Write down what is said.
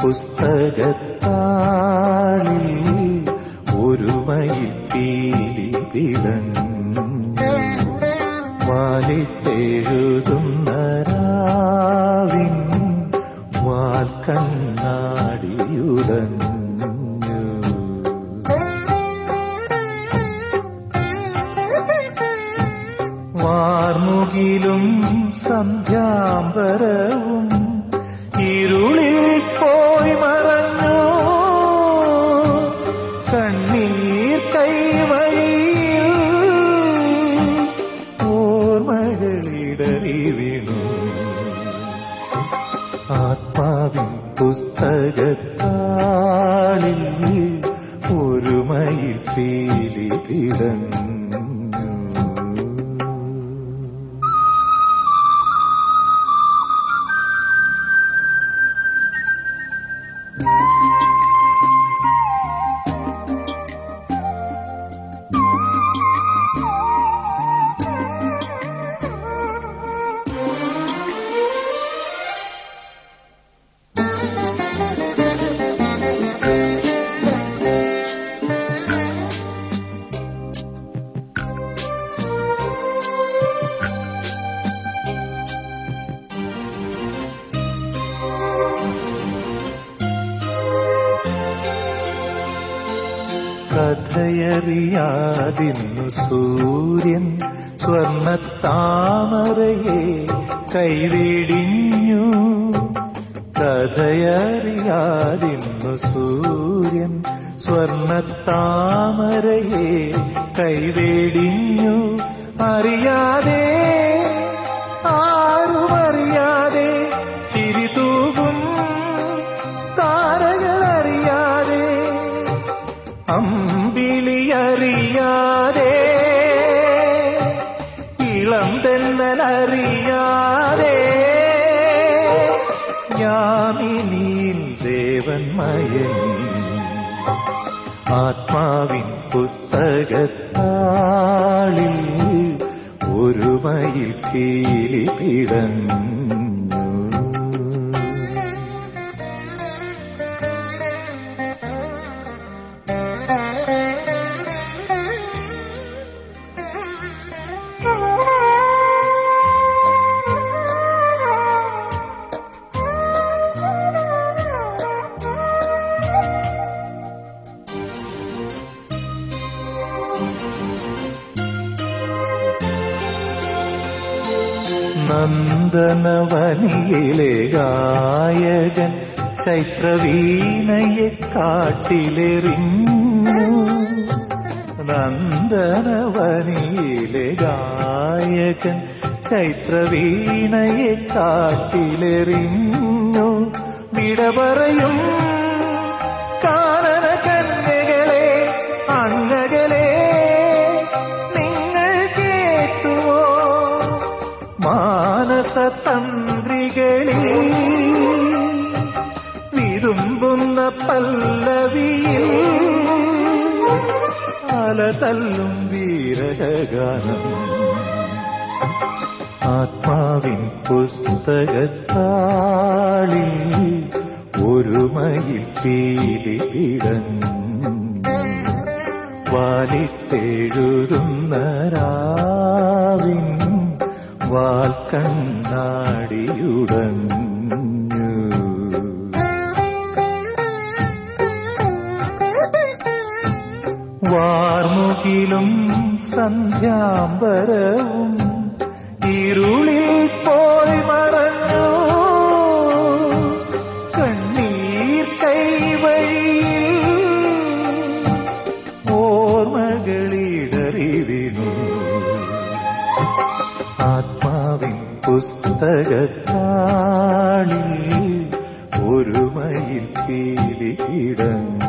പുസ്തകത്താളിൽ ഒരുമയിൽ പീലി വിളഞ്ഞു വാലിട്ടെഴുതുന്ന രാവിൻ വാൽ കണ്ണാടിയുടഞ്ഞു വാർമുകിലും സന്ധ്യാംബരവും ഇരുളിൽ പോയി മറഞ്ഞു കണ്ണീർ കൈവഴിയിൽ ഓർമ്മകളിടറി വീണു ആത്മാവിൻ പുസ്തകത്താളിൽ ഒരുമയിൽ പീലി പിടഞ്ഞു കഥയറിയാതിന്നു സൂര്യൻ സ്വർണത്താമരയെ കൈവിടിഞ്ഞു കഥയറിയാതിന്നു സൂര്യൻ സ്വർണത്താമരയെ കൈവേടിഞ്ഞു അറിയാതെ ആരുമറിയാതെ ചിരി തൂകും താരകളറിയാതെ അമ്പിളിയറിയാതെ ഇളം തെന്നലറിയാതെ യാമിനിയിൽ ദേവൻ മയങ്ങി ആത്മാവിൻ പുസ്തകത്താളിൽ ഒരുമയിൽ പീലി പിടഞ്ഞു നന്ദനവനിയിലെ ഗായകൻ ചൈത്രവീണയെ കാട്ടിലെറിഞ്ഞു നന്ദനവനിയിലെ ഗായകൻ ചൈത്രവീണയെ കാട്ടിലെറിഞ്ഞു വിട പറയും കാനന കന്യകളെ അങ്ങകലെ നിങ്ങൾ കേട്ടുവോ മാനസതന്ത്രികളിൽ വിതുമ്പുന്ന പല്ലവിയിൽ അലതല്ലും വീരഗാനം ആത്മാവിൻ പുസ്തകത്താളിൽ ഒരുമയിൽ പീലി പിടഞ്ഞു വാലിട്ടെഴുതുന്ന രാവിൻ വാൽ കണ്ണാടിയുടഞ്ഞു വാർമുകിലും സന്ധ്യാംബരവും ഇരുളിൽ പോയി മറഞ്ഞു കണ്ണീർ കൈവഴിയിൽ ഓർമ്മകളിടറി വീണു ആത്മാവിൻ പുസ്തകത്താളിൽ ഒരുമയിൽ പീലി കിടന്നു